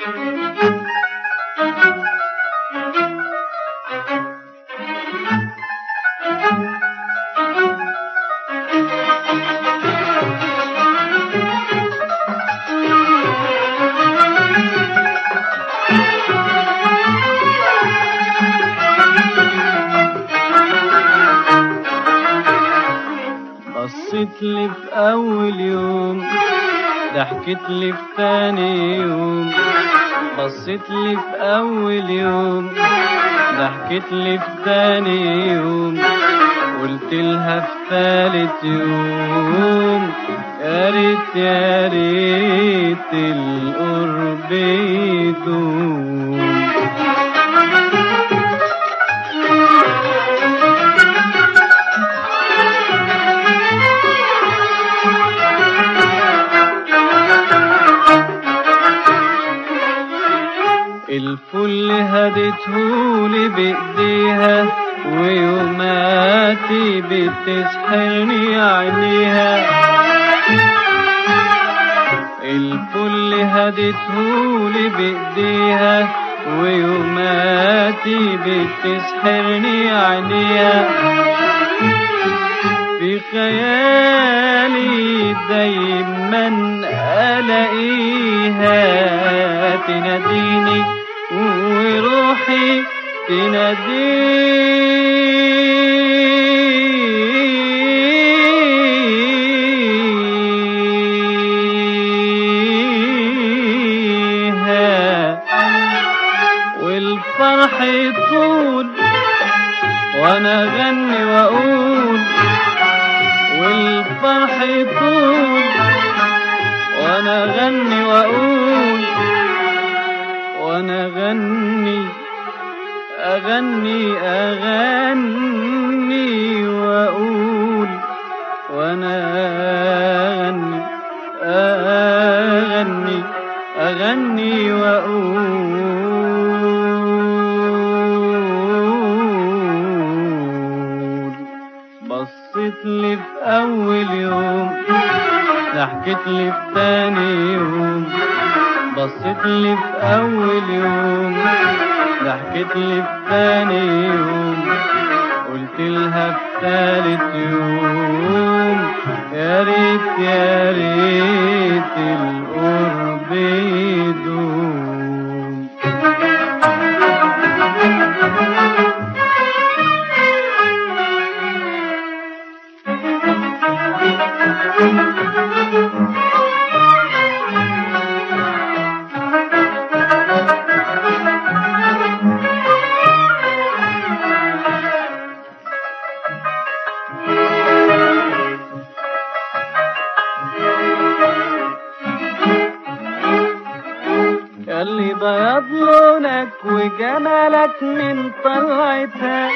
بصيت لي في أول يوم ضحكت لي في تاني يوم بصيت لي في أول يوم ضحكت لي في تاني يوم قلت لها في ثالث يوم يا ريت يا ريت القرب يدوم الفل هدتهولي بإيديها ويوماتي بتسحرني عينيها الفل هدتهولي بإيديها ويوماتي بتسحرني عينيها في خيالي دايما ألاقيها تناديني وروحي تناديها والفرح يطول وانا اغني واقول والفرح يطول وانا اغني واقول وانا اغني اغني اغني واقول وانا اغني اغني اغني واقول بصيت لي في اول يوم ضحكت لي في تاني يوم بصيت لي في اول يوم ضحكت لي في تاني يوم قلت لها في تالت يوم يا ريت يا ريت القرب يدوم اللي بيض لونك وجمالك من طلعتها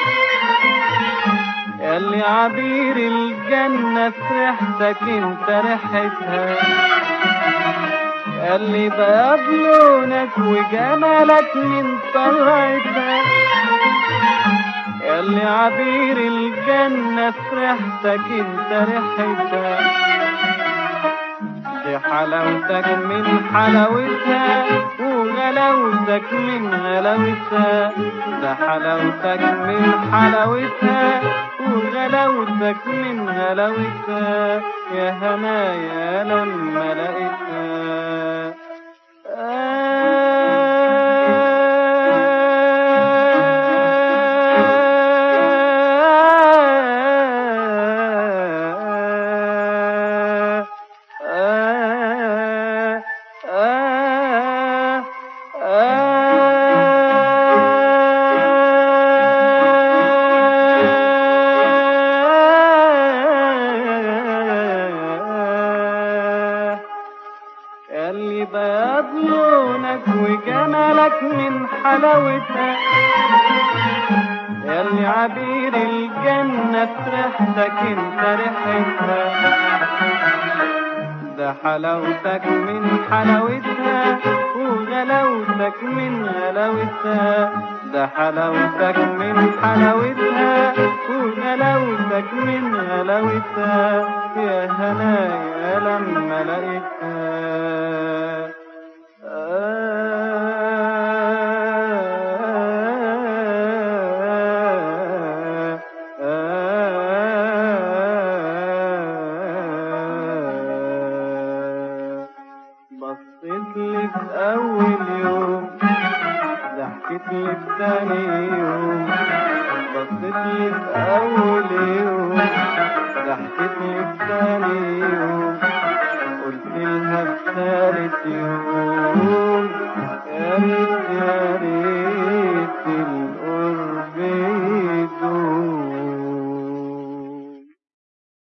اللي عبير الجنة في ريحتك انت ريحتها اللي بيض لونك وجمالك من طلعتها اللي عبير الجنة في ريحتك انت ريحتها دي حلاوتك من حلاوتها وغلاوتك من غلاوتها ده حلاوتك من حلاوتها وغلاوتك من غلاوتها يا هنايا لما لقيتها اللي بيض لونك وجمالك من حلاوتها ياللي عبير الجنة في ريحتك انت ريحتها ده حلاوتك من حلاوتها وغلاوتك من غلاوتها ده حلاوتك من حلاوتها وغلاوتك من غلاوتها يا هنايا لما لقيتها آه في أول يوم ضحكت لي في تاني يوم بصت لي في أول يوم ضحكت لي في تاني يوم قلت لها في تالت يوم يا ريت